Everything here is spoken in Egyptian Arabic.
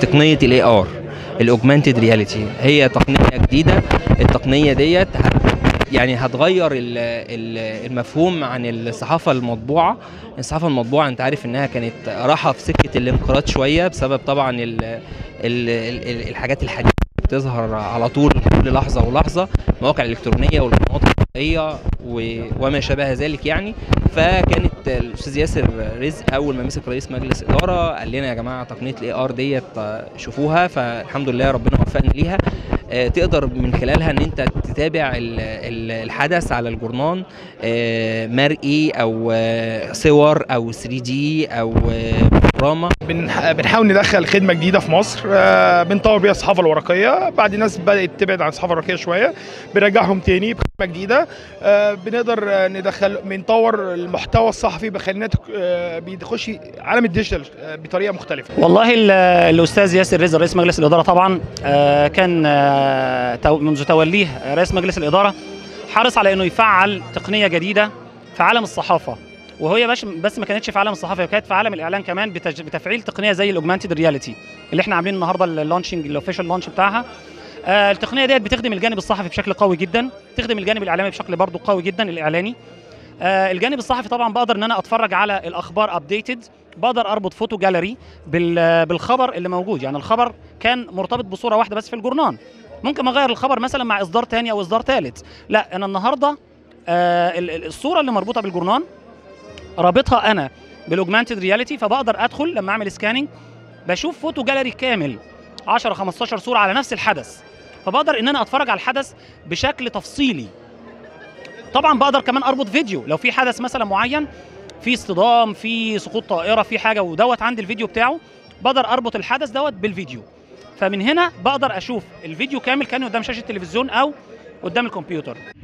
تقنيه الاي ار الاوجمانتد رياليتي هي تقنيه جديده التقنيه ديت هت- يعني هتغير ال- ال- المفهوم عن الصحافه المطبوعه الصحافه المطبوعه انت عارف انها كانت راحه في سكه الانقراض شويه بسبب طبعا ال ال ال الحاجات الحديثه بتظهر على طول كل لحظه ولحظه المواقع الالكترونيه والقنوات الفضائيه و- وما شابه ذلك يعني فكانت الاستاذ ياسر رزق اول ما مسك رئيس مجلس اداره قال لنا يا جماعه تقنيه الاي ار ديت آه، شوفوها فالحمد لله ربنا وفقنا ليها آه، تقدر من خلالها ان انت تتابع ال- ال- الحدث على الجورنان آه، مرئي او آه، صور او 3 دي او آه، بانوراما بنح- بنحاول ندخل خدمه جديده في مصر آه، بنطور بيها الصحافه الورقيه بعد الناس بدات تبعد عن الصحافه الورقيه شويه بنرجعهم تاني بخدمه جديده آه، بنقدر آه، ندخل بنطور المحتوى الصحفي بخلينا تك- آه، بيخش عالم الديجيتال آه، بطريقه مختلفه والله ال- الاستاذ ياسر رزق رئيس مجلس الاداره طبعا آه، كان آه، تو- منذ توليه رئيس مجلس الاداره حرص على انه يفعل تقنيه جديده في عالم الصحافه وهي باش بس ما كانتش في عالم الصحافه كانت في عالم الاعلان كمان بتج- بتفعيل تقنيه زي الاوجمانتد رياليتي اللي احنا عاملين النهارده اللانشنج الاوفيشال لانش بتاعها آه، التقنيه ديت بتخدم الجانب الصحفي بشكل قوي جدا تخدم الجانب الاعلامي بشكل برضه قوي جدا الاعلاني آه، الجانب الصحفي طبعا بقدر ان انا اتفرج على الاخبار ابديتد بقدر اربط فوتو جاليري بال- بالخبر اللي موجود يعني الخبر كان مرتبط بصوره واحده بس في الجورنان ممكن اغير الخبر مثلا مع اصدار تاني او اصدار ثالث لا انا النهارده آه ال- ال- الصوره اللي مربوطه بالجورنان رابطها انا بالاوجمانتد رياليتي فبقدر ادخل لما اعمل سكاننج بشوف فوتو جاليري كامل 10 15 صوره على نفس الحدث فبقدر ان انا اتفرج على الحدث بشكل تفصيلي طبعا بقدر كمان اربط فيديو لو في حدث مثلا معين في اصطدام في سقوط طائره في حاجه ودوت عندي الفيديو بتاعه بقدر اربط الحدث دوت بالفيديو فمن هنا بقدر اشوف الفيديو كامل كانه قدام شاشه التلفزيون او قدام الكمبيوتر